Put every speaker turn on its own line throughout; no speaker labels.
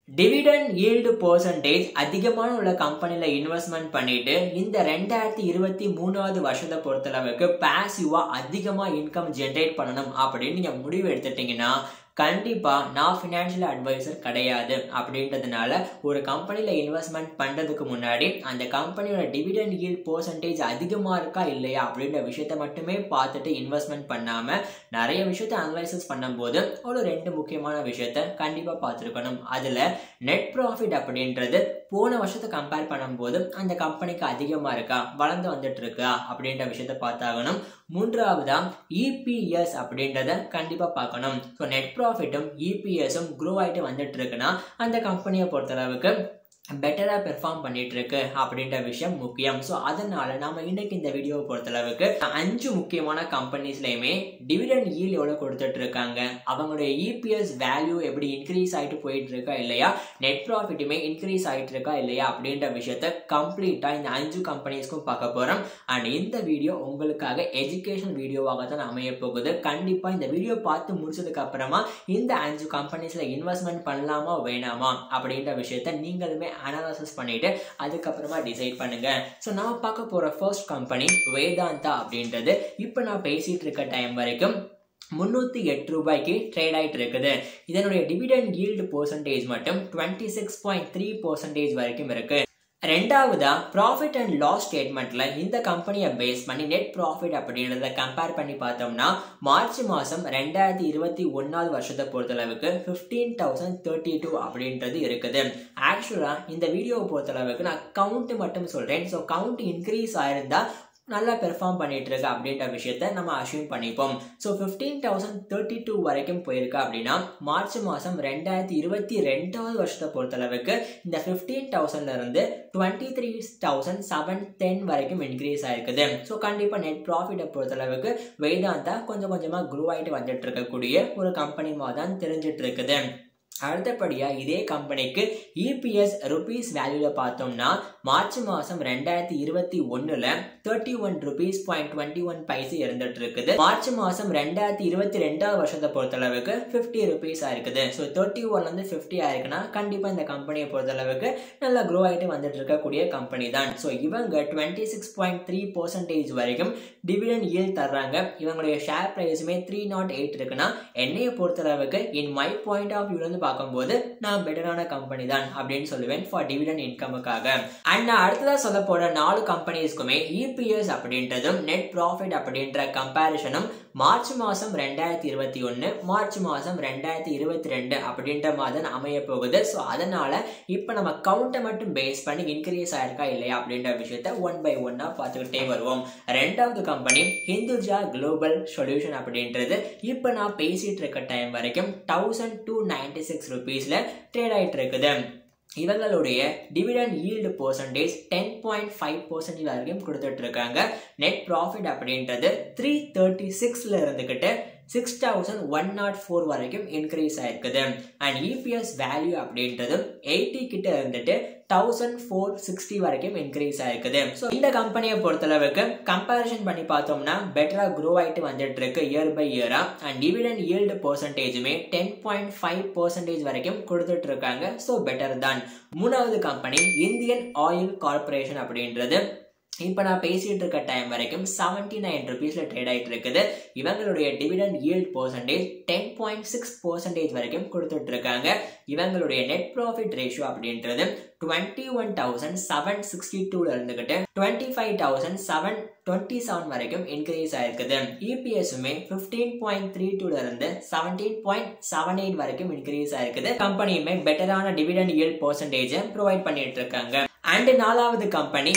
dividend yield percentage அதிகமான உள்ள கம்பெனில இன்வெஸ்ட்மெண்ட் பண்ணிட்டு இந்த ரெண்டாயிரத்தி இருபத்தி மூணாவது வருஷத்தை பொறுத்தளவுக்கு பாசிவா அதிகமா இன்கம் ஜென்ரேட் பண்ணணும் அப்படின்னு நீங்க முடிவு எடுத்துட்டீங்கன்னா கண்டிப்பா நான் ஃபினான்ஷியல் அட்வைசர் கிடையாது அப்படின்றதுனால ஒரு கம்பெனில இன்வெஸ்ட்மெண்ட் பண்றதுக்கு முன்னாடி அந்த கம்பெனியோட டிவிடன் ஈல்ட் பர்சன்டேஜ் அதிகமா இருக்கா இல்லையா அப்படின்ற விஷயத்த மட்டுமே பார்த்துட்டு இன்வெஸ்ட்மெண்ட் பண்ணாம நிறைய விஷயத்த அனலைசிஸ் பண்ணும்போது ஒரு ரெண்டு முக்கியமான விஷயத்த கண்டிப்பா பார்த்துருக்கணும் அதுல நெட் ப்ராஃபிட் அப்படின்றது போன வருஷத்தை கம்பேர் பண்ணும்போது அந்த கம்பெனிக்கு அதிகமா இருக்கா வளர்ந்து வந்துட்டு இருக்கா அப்படின்ற விஷயத்த பார்த்தாகணும் மூன்றாவதா இபிஎஸ் அப்படின்றத கண்டிப்பா பார்க்கணும் ஸோ நெட் ப்ராஃபிட்டும் இபிஎஸும் க்ரோ ஆகிட்டு வந்துட்டு இருக்குன்னா அந்த கம்பெனியை பொறுத்தளவுக்கு பெட்டராக பெர்ஃபார்ம் பண்ணிட்டு இருக்கு அப்படின்ற விஷயம் முக்கியம் ஸோ அதனால நாம இன்னைக்கு இந்த வீடியோவை பொறுத்தளவுக்கு அஞ்சு முக்கியமான கம்பெனிஸ்லையுமே டிவிடெண்ட் ஈல் எவ்வளோ கொடுத்துட்டு இருக்காங்க அவங்களுடைய இபிஎஸ் வேல்யூ எப்படி இன்க்ரீஸ் ஆகிட்டு போயிட்டு இருக்கா இல்லையா நெட் ப்ராஃபிட்டுமே இன்க்ரீஸ் ஆகிட்டு இருக்கா இல்லையா அப்படின்ற விஷயத்த கம்ப்ளீட்டாக இந்த அஞ்சு கம்பெனிஸ்க்கும் பார்க்க போகிறோம் அண்ட் இந்த வீடியோ உங்களுக்காக எஜுகேஷன் வீடியோவாக தான் அமைய போகுது கண்டிப்பாக இந்த வீடியோ பார்த்து முடிச்சதுக்கு அப்புறமா இந்த அஞ்சு கம்பெனிஸில் இன்வெஸ்ட்மெண்ட் பண்ணலாமா வேணாமா அப்படின்ற விஷயத்த நீங்களுமே அனாலிசிஸ் பண்ணிட்டு அதுக்கப்புறமா டிசைட் பண்ணுங்க ஸோ நான் பார்க்க போற ஃபர்ஸ்ட் கம்பெனி வேதாந்தா அப்படின்றது இப்போ நான் பேசிட்டு இருக்க டைம் வரைக்கும் முந்நூற்றி எட்டு ரூபாய்க்கு ட்ரேட் ஆகிட்டு இருக்குது இதனுடைய டிவிடெண்ட் ஈல்டு பர்சன்டேஜ் மட்டும் twenty six point three percentage வரைக்கும் இருக்கு ரெண்டாவதா ப்ராஃபிட் அண்ட் லாஸ் ஸ்டேட்மெண்ட்ல இந்த கம்பெனியை பேஸ் பண்ணி நெட் ப்ராஃபிட் அப்படின்றத கம்பேர் பண்ணி பார்த்தோம்னா மார்ச் மாதம் ரெண்டாயிரத்தி இருபத்தி ஒன்றாவது வருஷத்தை பொறுத்தளவுக்கு ஃபிஃப்டீன் தௌசண்ட் தேர்ட்டி டூ அப்படின்றது இருக்குது ஆக்சுவலாக இந்த வீடியோவை பொறுத்தளவுக்கு நான் கவுண்ட் மட்டும் சொல்கிறேன் ஸோ கவுண்ட் இன்க்ரீஸ் ஆயிருந்தா நல்லா பெர்ஃபார்ம் பண்ணிட்டு இருக்கு அப்படின்ற விஷயத்த நம்ம அசியூம் பண்ணிப்போம் so fifteen thousand thirty two வரைக்கும் போயிருக்கா அப்படின்னா மார்ச் மாதம் ரெண்டாயிரத்தி இருபத்தி ரெண்டாவது வருஷத்தை பொறுத்தளவுக்கு இந்த ஃபிஃப்டீன் தௌசண்ட்ல இருந்து twenty three thousand seven ten வரைக்கும் இன்க்ரீஸ் ஆயிருக்குது ஸோ கண்டிப்பாக நெட் ப்ராஃபிட்டை பொறுத்தளவுக்கு வேதாந்தா கொஞ்சம் கொஞ்சமாக க்ரோ ஆகிட்டு வந்துட்டு இருக்கக்கூடிய ஒரு கம்பெனி மாதிரி தான் தெரிஞ்சிட்டு இருக்குது அடுத்தபடியாக இதே கம்பெனிக்கு இபிஎஸ் ருபீஸ் வேல்யூவில் பார்த்தோம்னா மார்ச் மாதம் ரெண்டாயிரத்தி இருபத்தி ஒன்றில் thirty one rupees point twenty one paise இருந்துட்டு இருக்குது மார்ச் மாதம் ரெண்டாயிரத்தி இருபத்தி ரெண்டாவது வருஷத்தை பொறுத்தளவுக்கு ஃபிஃப்டி ருபீஸ் ஆயிருக்குது ஸோ தேர்ட்டி ஒன்லேருந்து ஃபிஃப்டி ஆயிருக்குன்னா கண்டிப்பாக இந்த கம்பெனியை பொறுத்தளவுக்கு நல்லா க்ரோ ஆகிட்டு வந்துட்டு இருக்கக்கூடிய கம்பெனி தான் ஸோ இவங்க twenty six point three percentage வரைக்கும் டிவிடன் ஈல் தர்றாங்க இவங்களுடைய ஷேர் ப்ரைஸுமே த்ரீ நாட் எயிட் இருக்குன்னா என்னையை பொறுத்தளவுக்கு இன் மை பாயிண்ட் ஆஃப் வியூலேருந்து பார்க்கும்போது நான் பெட்டரான கம்பெனி தான் அப்படின்னு சொல்லுவேன் ஃபார் டிவிடன் இன்கமுக்காக அண்ட் நான் அடுத்ததாக சொல்ல போற நாலு கம்பெனிஸ்க்குமே இபிஎஸ் அப்படின்றதும் நெட் ப்ராஃபிட் அப்படின்ற கம்பேரிசனும் மார்ச் மாதம் ரெண்டாயிரத்தி இருபத்தி ஒன்று மார்ச் மாதம் ரெண்டாயிரத்தி இருபத்தி ரெண்டு அப்படின்ற மாதிரி அமைய போகுது ஸோ அதனால இப்போ நம்ம கவுண்டை மட்டும் பேஸ் பண்ணி இன்க்ரீஸ் ஆயிருக்கா இல்லையா அப்படின்ற விஷயத்த ஒன் பை ஒன்னா பார்த்துக்கிட்டே வருவோம் ரெண்டாவது கம்பெனி ஹிந்துஜா குளோபல் சொல்யூஷன் அப்படின்றது இப்போ நான் பேசிட்டு இருக்க டைம் வரைக்கும் தௌசண்ட் டூ நைன்டி சிக்ஸ் ருபீஸில் ட்ரேட் ஆகிட்டு இருக்குது இவங்களுடைய dividend yield percentage ten point five percentage வரைக்கும் கொடுத்துட்டு இருக்காங்க நெட் ப்ராஃபிட் அப்படின்றது த்ரீ தேர்ட்டி சிக்ஸில் இருந்துக்கிட்டு six thousand one nought four வரைக்கும் இன்க்ரீஸ் ஆயிருக்குது அண்ட் இபிஎஸ் வேல்யூ அப்படின்றது எயிட்டி கிட்ட இருந்துட்டு தௌசண்ட் ஃபோர் சிக்ஸ்டி வரைக்கும் இன்க்ரீஸ் ஆயிருக்குது ஸோ இந்த கம்பெனியை பொறுத்தளவுக்கு கம்பேரிசன் பண்ணி பார்த்தோம்னா பெட்டராக க்ரோ ஆகிட்டு வந்துட்டு இருக்கு இயர் பை இயரா அண்ட் டிவிடன் ஈல்டு பர்சன்டேஜுமே டென் பாயிண்ட் ஃபைவ் பர்சன்டேஜ் வரைக்கும் கொடுத்துட்டு இருக்காங்க ஸோ பெட்டர் தான் மூணாவது கம்பெனி இந்தியன் ஆயில் கார்பரேஷன் அப்படின்றது இப்போ நான் பேசிட்டு இருக்க டைம் வரைக்கும் செவன்டி நைன் ருபீஸில் ட்ரேட் ஆகிட்டு இருக்குது இவங்களுடைய dividend yield percentage ten point six percentage வரைக்கும் கொடுத்துட்டு இருக்காங்க இவங்களுடைய நெட் ப்ராஃபிட் ரேஷியோ அப்படின்றது twenty one thousand seven sixty டூல இருந்துகிட்டு twenty five thousand seven twenty seven வரைக்கும் இன்க்ரீஸ் ஆயிருக்குது இபிஎஸ்ஸுமே ஃபிஃப்டீன் பாயிண்ட் த்ரீ டூல இருந்து செவன்டீன் பாயிண்ட் செவன் எயிட் வரைக்கும் இன்க்ரீஸ் ஆயிருக்குது கம்பெனியுமே பெட்டரான டிவிடெண்ட் ஈல்ட் பர்சன்டேஜை ப்ரொவைட் பண்ணிட்டு இருக்காங்க அண்ட் நாலாவது கம்பெனி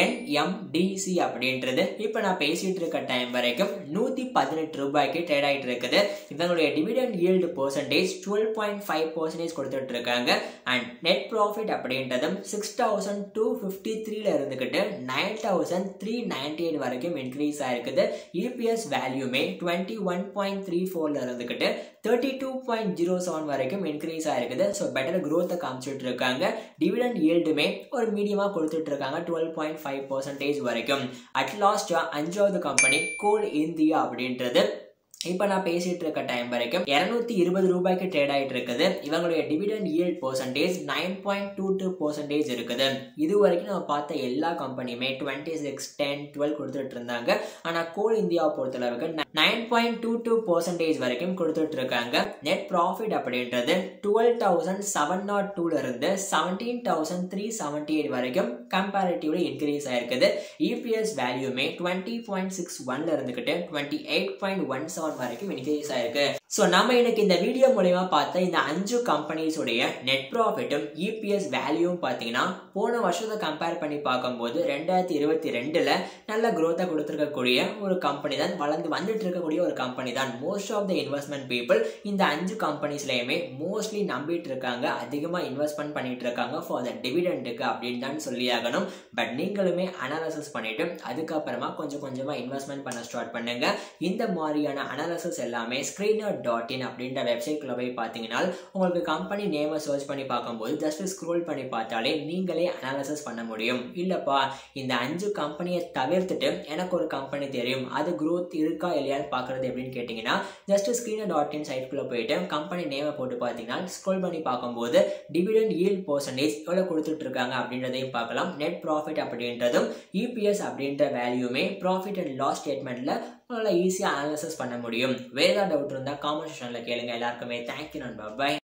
என்எம்டிசி அப்படின்றது இப்போ நான் பேசிட்டு இருக்க டைம் வரைக்கும் நூற்றி பதினெட்டு ரூபாய்க்கு ட்ரேட் ஆகிட்டு இருக்குது இவங்களுடைய dividend yield percentage twelve point five percentage கொடுத்துட்டு இருக்காங்க அண்ட் நெட் ப்ராஃபிட் அப்படின்றதும் சிக்ஸ் தௌசண்ட் டூ ஃபிஃப்டி த்ரீல இருந்துக்கிட்டு nine thousand three ninety eight வரைக்கும் இன்க்ரீஸ் ஆயிருக்குது இபிஎஸ் வேல்யூமே டுவெண்ட்டி ஒன் பாயிண்ட் த்ரீ ஃபோர்ல இருந்துக்கிட்டு thirty two point zero seven வரைக்கும் இன்க்ரீஸ் ஆயிருக்குது ஸோ பெட்டர் க்ரோத்தை காமிச்சிட்டு இருக்காங்க டிவிடெண்ட் ஈல்டுமே ஒரு மீடியமாக கொடுத்துட்டு இருக்காங்க டுவெல் பாயிண்ட் ஃபைவ் பர்சன்டேஜ் வரைக்கும் அட் லாஸ்டா அஞ்சாவது கம்பெனி கோல் இந்தியா அப்படின்றது இப்போ நான் பேசிட்டு இருக்க டைம் வரைக்கும் இருநூத்தி இருபது ரூபாய்க்கு ட்ரேட் ஆயிட்டு இருக்குது இவங்களுடைய dividend yield percentage nine point two two percentage இருக்குது இது வரைக்கும் நம்ம பார்த்த எல்லா கம்பெனியுமே டுவெண்ட்டி சிக்ஸ் டென் டுவெல் கொடுத்துட்டு இருந்தாங்க ஆனால் கோல் இந்தியாவை பொறுத்தளவுக்கு nine point two two percentage வரைக்கும் கொடுத்துட்டு இருக்காங்க நெட் ப்ராஃபிட் அப்படின்றது டுவெல் தௌசண்ட் செவன் நாட் டூல இருந்து seventeen thousand three seventy eight வரைக்கும் கம்பேரிட்டிவ்லி இன்க்ரீஸ் ஆயிருக்குது இபிஎஸ் வேல்யூமே டுவெண்ட்டி பாயிண்ட் சிக்ஸ் ஒன்ல இருந்துகிட்டு twenty eight point one seven வரைக்கும் இன்க்ரீஸ் ஆயிருக்கு ஸோ நம்ம இன்னைக்கு இந்த வீடியோ மூலயமா பார்த்த இந்த அஞ்சு கம்பெனிஸுடைய நெட் ப்ராஃபிட்டும் இபிஎஸ் வேல்யூவும் பார்த்தீங்கன்னா போன வருஷத்தை கம்பேர் பண்ணி பார்க்கும்போது ரெண்டாயிரத்தி இருபத்தி ரெண்டுல நல்ல growth-அ கொடுத்துருக்கக்கூடிய ஒரு கம்பெனி தான் வளர்ந்து வந்துட்டு இருக்கக்கூடிய ஒரு கம்பெனி தான் most of the investment people இந்த அஞ்சு கம்பெனிஸ்லயுமே மோஸ்ட்லி நம்பிட்டு இருக்காங்க அதிகமாக இன்வெஸ்ட்மெண்ட் பண்ணிட்டு இருக்காங்க ஃபார் த டிவிடெண்டுக்கு அப்படின்னு தான் சொல்லி ஆகணும் பட் நீங்களுமே அனாலிசிஸ் பண்ணிட்டு அதுக்கப்புறமா கொஞ்சம் கொஞ்சமாக இன்வெஸ்ட்மெண்ட் பண்ண ஸ்டார்ட் பண்ணுங்க இந்த மாதிரியான அனாலிசிஸ் எல்லாமே ஸ்க்ரீனர் டாட் இன் அப்படின்ற வெப்சைட்குள்ள போய் பார்த்தீங்கன்னா உங்களுக்கு கம்பெனி நேமை சர்ச் பண்ணி பார்க்கும்போது ஜஸ்ட் ஸ்க்ரோல் பண்ணி பார்த்தாலே நீங்களே அனாலிசிஸ் பண்ண முடியும் இல்லைப்பா இந்த அஞ்சு கம்பெனியை தவிர்த்துட்டு எனக்கு ஒரு கம்பெனி தெரியும் அது growth இருக்கா இல்லையான்னு பார்க்குறது எப்படின்னு கேட்டிங்கன்னா ஜஸ்ட் ஸ்க்ரீனர் டாட் இன் சைட்குள்ளே போயிட்டு கம்பெனி நேமை போட்டு பார்த்தீங்கன்னா ஸ்க்ரோல் பண்ணி பார்க்கும்போது டிவிடெண்ட் yield பர்சன்டேஜ் எவ்வளோ கொடுத்துட்டு இருக்காங்க அப்படின்றதையும் பார்க்கலாம் நெட் ப்ராஃபிட் அப்படின்றதும் இபிஎஸ் அப்படின்ற வேல்யூமே ப்ராஃபிட் அண்ட் லாஸ் ஸ்டேட்மெண்ட்டில் உங்களால் ஈஸியாக அனாலிசிஸ் பண்ண முடியும் வேறு ஏதாவது டவுட் இருந்தால் காமெண்ட் செக்ஷனில் கேளுங்க எல்லாருக்குமே தேங்க்யூ நண்பா பை